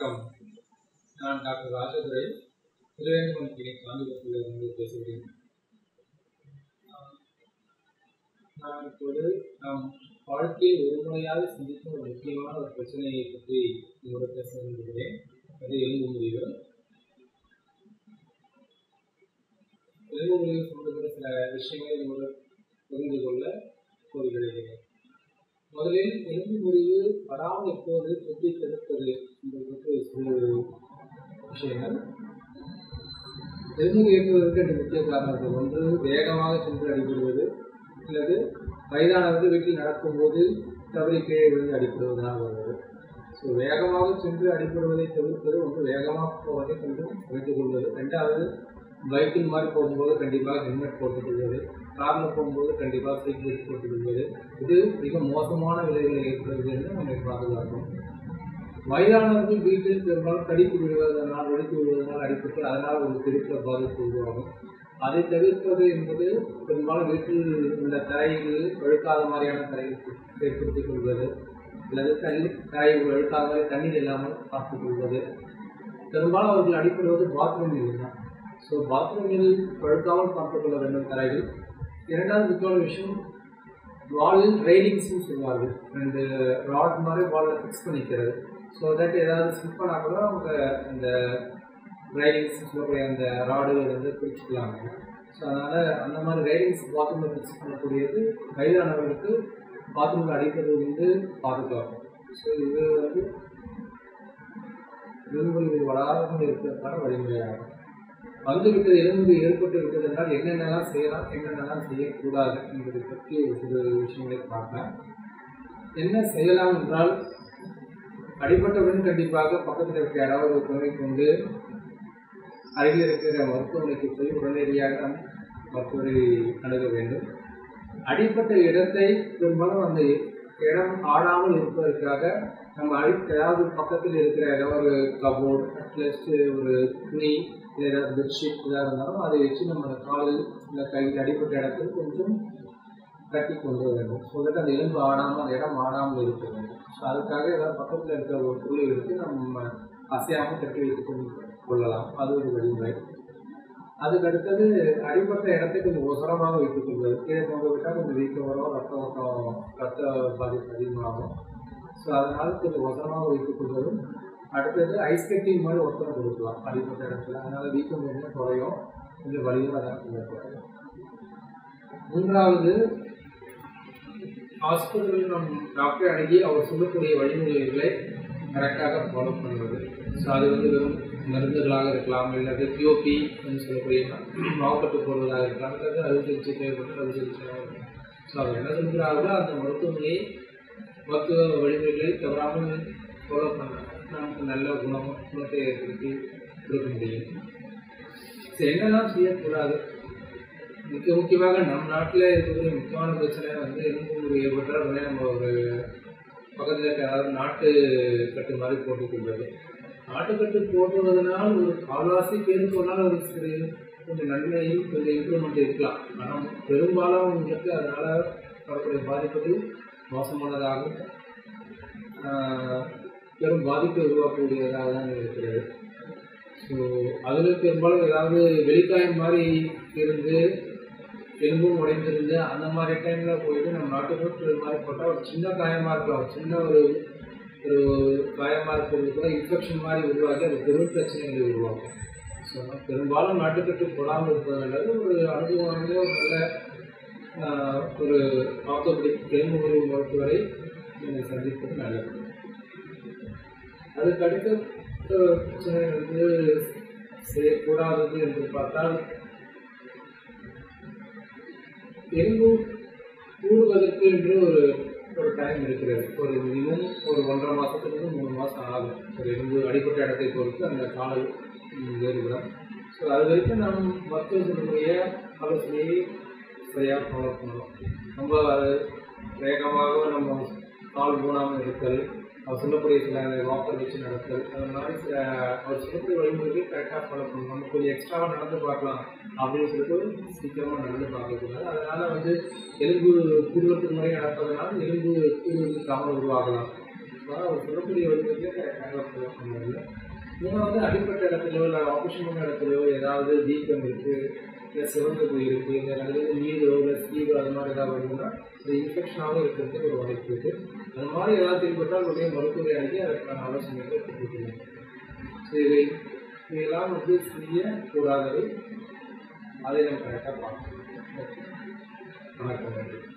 வணக்கம் நான் doctor Rajadurai Thiruvengadam clinic காஞ்சிபுரத்திலிருந்து பேசுகிறேன் நான் இப்போது நாம் வாழ்க்கையில் ஒரு முறையாக சந்திக்கும் ஒரு முக்கியமான ஒரு பிரச்சனையை பற்றி உங்களோட பேச விரும்புகிறேன் அது எலும்பு முறிவு எலும்பு முறிவு சம்பந்தப்பட்ட சில விஷயங்களை உங்களோட புரிந்து கொள்ள கோருகிறேன் முதலில் எலும்பு முறிவு வராமல் எப்போது எப்படி தடுப்பது என்பது பற்றி சில விஷயங்கள் எலும்பு ஏற்பதற்கு ரெண்டு முக்கிய காரணங்கள் ஒன்று வேகமாக சென்று அடிபடுவது அல்லது வயதானவர்கள் வீட்டில் நடக்கும்போது தவறி கீழே விழுந்து அடிப்படுவதனால் வருவது ஸோ வேகமாக சென்று அடிபடுவதை தவிர்ப்பது ஒன்று வேகமாக போவதை கொஞ்சம் குறைத்துக் கொள்வது ரெண்டாவது பைக்கில் மாதிரி போகும்போது கண்டிப்பாக ஹெல்மெட் போட்டுக் கொள்வது காரில் போகும்போது கண்டிப்பாக சீட் பெல்ட் போட்டுக் கொள்வது இது மிக மோசமான விளைவுகளை ஏற்படுவது என்று நம்மை பாதுகாக்கும் வயதானவர்கள் வீட்டில் பெரும்பாலும் கடித்து விடுவதனால் வெடித்து விடுவதனால் அடிப்பட்டு அதனால் ஒரு திருத்த பாதிப்பு உருவாகும் அதை தவிர்ப்பது என்பது பெரும்பாலும் வீட்டில் உள்ள தரைகள் வழுக்காத மாதிரியான தரைகள் ஏற்படுத்திக் கொள்வது அல்லது தண்ணி தரை வழுக்காத மாதிரி தண்ணீர் இல்லாமல் பார்த்துக் கொள்வது பெரும்பாலும் அவர்கள் அடிப்படுவது பாத்ரூமில் தான் ஸோ பாத்ரூமில் பழுக்காமல் பார்த்துக் கொள்ள வேண்டும் தரைகள் இரண்டாவது முக்கியமான விஷயம் வாலில் ரெயிலிங்ஸ்னு சொல்லுவார்கள் ரெண்டு ராட் மாதிரி வாலில் ஃபிக்ஸ் பண்ணிக்கிறது ஸோ தட் ஏதாவது ஸ்லிப் பண்ணால் கூட அவங்க அந்த ரைலிங்ஸ் சொல்லக்கூடிய அந்த ராடுகள் வந்து பிடிச்சிக்கலாம் ஸோ அதனால் அந்த மாதிரி ரைலிங்ஸ் பாத்ரூமில் ஃபிக்ஸ் பண்ணக்கூடியது வயதானவர்களுக்கு பாத்ரூமில் அடிப்பது வந்து பாதுகாக்கும் ஸோ இது வந்து எலும்புகள் வளராமல் இருக்கிறதுக்கான வழிமுறையாகும் வந்துவிட்டது எலும்பு ஏற்பட்டு விட்டது என்றால் என்னென்னலாம் செய்யலாம் என்னென்னலாம் செய்யக்கூடாது என்பதை பற்றி ஒரு சில விஷயங்களை பார்க்கலாம் என்ன செய்யலாம் என்றால் அடிப்பட்டவுடன் கண்டிப்பாக பக்கத்தில் இருக்கிற யாராவது ஒரு துணை கொண்டு அருகில் இருக்கிற மருத்துவமனைக்கு போய் உடனடியாக நாம் மருத்துவரை அணுக வேண்டும் அடிப்பட்ட இடத்தை பெரும்பாலும் அந்த இடம் ஆடாமல் இருப்பதற்காக நம்ம அடி ஏதாவது பக்கத்தில் இருக்கிற ஏதாவது ஒரு கபோர்ட் அட்லீஸ்ட் ஒரு துணி இல்லை ஏதாவது பெட்ஷீட் இதாக இருந்தாலும் அதை வச்சு நம்ம அந்த காலில் இல்லை கையில் அடிப்பட்ட இடத்தில் கொஞ்சம் கட்டி கொண்டு வேண்டும் ஸோ தட் அந்த எலும்பு ஆடாமல் அந்த இடம் ஆடாமல் இருக்க வேண்டும் ஸோ அதுக்காக ஏதாவது பக்கத்தில் இருக்கிற ஒரு பொருளை எடுத்து நம்ம அசையாமல் கட்டி வைத்து கொண்டு கொள்ளலாம் அது ஒரு வழிமுறை அதுக்கு அடுத்தது அடிப்பட்ட இடத்தை கொஞ்சம் ஒசரமாக வைத்துக் கொள்வது கீழே கொண்டு விட்டால் கொஞ்சம் வீக்கம் வரும் ரத்த ஓட்டம் ரத்த பாதிப்பு அதிகமாகும் ஸோ அதனால் கொஞ்சம் ஒசரமாக வைத்துக் கொள்வதும் அடுத்தது ஐஸ் கட்டி மாதிரி ஒத்தனை கொடுக்கலாம் அடிப்பட்ட இடத்துல அதனால் வீக்கம் கொஞ்சம் குறையும் கொஞ்சம் வலியும் அதான் கொஞ்சம் குறையும் மூன்றாவது ஹாஸ்பிட்டலில் நம் டாக்டரை அணுகி அவர் சொல்லக்கூடிய வழிமுறைகளை கரெக்டாக ஃபாலோ பண்ணுவது ஸோ அது வந்து வெறும் மருந்துகளாக இருக்கலாம் இல்லாட்டி பிஓபி சொல்லக்கூடிய மாவுக்கட்டு போடுவதாக இருக்கலாம் அல்லது அறுவை சிகிச்சை தேவைப்பட்டு அறுவை சிகிச்சையாக இருக்கலாம் ஸோ அவர் என்ன சொல்கிறார்களோ அந்த மருத்துவமனையை மருத்துவ வழிமுறைகளை தவறாமல் ஃபாலோ பண்ண நமக்கு நல்ல குணம் குணத்தை ஏற்படுத்தி கொடுக்க முடியும் ஸோ என்னெல்லாம் செய்யக்கூடாது மிக முக்கியமாக நம் நாட்டில் இருக்கக்கூடிய முக்கியமான பிரச்சனை வந்து எலும்பு முறை ஏற்பட்டால் உடனே நம்ம ஒரு பக்கத்தில் இருக்க அதாவது நாட்டு கட்டு மாதிரி போட்டுக் கொள்வது நாட்டுக்கட்டு போடுவதனால் ஒரு கால்வாசி பேருக்கு ஒரு நாள் ஒரு சிறு கொஞ்சம் நன்மையும் கொஞ்சம் இம்ப்ரூவ்மெண்ட் இருக்கலாம் ஆனால் பெரும்பாலும் உங்களுக்கு அதனால் வரக்கூடிய பாதிப்புகள் மோசமானதாகவும் பெரும் பாதிப்பை உருவாக்கக்கூடியதாக தான் இருக்கிறது ஸோ அதில் பெரும்பாலும் ஏதாவது வெளிக்காயம் மாதிரி இருந்து எலும்பும் உடைந்திருந்து அந்த மாதிரி டைமில் போயிட்டு நம்ம நாட்டுக்கு மாதிரி போட்டால் ஒரு சின்ன காயமாக இருக்கலாம் ஒரு சின்ன ஒரு ஒரு காயமாக இருக்கிறது கூட இன்ஃபெக்ஷன் மாதிரி உருவாக்கி அது பெரும் பிரச்சனைகளை உருவாக்கும் ஸோ பெரும்பாலும் நாட்டுக்கட்டு போடாமல் இருப்பது நல்லது ஒரு அனுபவம் வந்து ஒரு நல்ல ஒரு ஆர்த்தோபெடிக் எலும்பு முறிவு மருத்துவரை நீங்கள் சந்திப்பது நல்லது அதுக்கு அடுத்த பிரச்சனை வந்து செய்யக்கூடாதது என்று பார்த்தால் எலும்பு கூடுவதற்கு என்று ஒரு ஒரு டைம் இருக்கிறது ஒரு மினிமம் ஒரு ஒன்றரை மாதத்துலேருந்து மூணு மாதம் ஆகும் ஒரு எலும்பு அடிப்பட்ட இடத்தை பொறுத்து அந்த காலை வேறுபடும் ஸோ அது வரைக்கும் நம் மருத்துவ சொல்லக்கூடிய ஆலோசனையை சரியாக ஃபாலோ பண்ணணும் ரொம்ப அது வேகமாக நம்ம கால் ஊனாமல் இருத்தல் அவர் சொல்லக்கூடிய சில வாக்கர் வச்சு நடத்தல் அந்த மாதிரி சில அவர் சொல்லக்கூடிய வழிமுறைகள் கரெக்டாக ஃபாலோ பண்ணணும் நம்ம கொஞ்சம் எக்ஸ்ட்ராவாக நடந்து பார்க்கலாம் அப்படின்னு சொல்லிட்டு சீக்கிரமாக நடந்து பார்க்கக்கூடாது அதனால் வந்து எலும்பு கூடுவதற்கு முறை நடப்பதனால எலும்பு கூடுவதற்கு தாமல் உருவாகலாம் ஆனால் அவர் சொல்லக்கூடிய வடிவத்திலே கரெக்டாக பண்ணல மூணாவது அடிப்பட்ட இடத்துலையோ இல்லை ஆப்ரேஷன் பண்ண இடத்துலையோ ஏதாவது வீக்கம் இருக்குது இல்லை சிவந்து போயிருக்கு இல்லை நல்லது நீரோ இல்லை சீரோ அது மாதிரி ஏதாவது வருதுன்னா அது இன்ஃபெக்ஷனாகவும் இருக்கிறதுக்கு ஒரு வாய்ப்பு இருக்குது அது மாதிரி ஏதாவது தென்பட்டால் உடனே மருத்துவரை அணுகி அதற்கான ஆலோசனைகளை கொடுத்துக்கலாம் ஸோ இவை இவையெல்லாம் வந்து செய்யக்கூடாதவை அதை நம்ம கரெக்டாக பார்க்கணும் ஓகே வணக்கம் நன்றி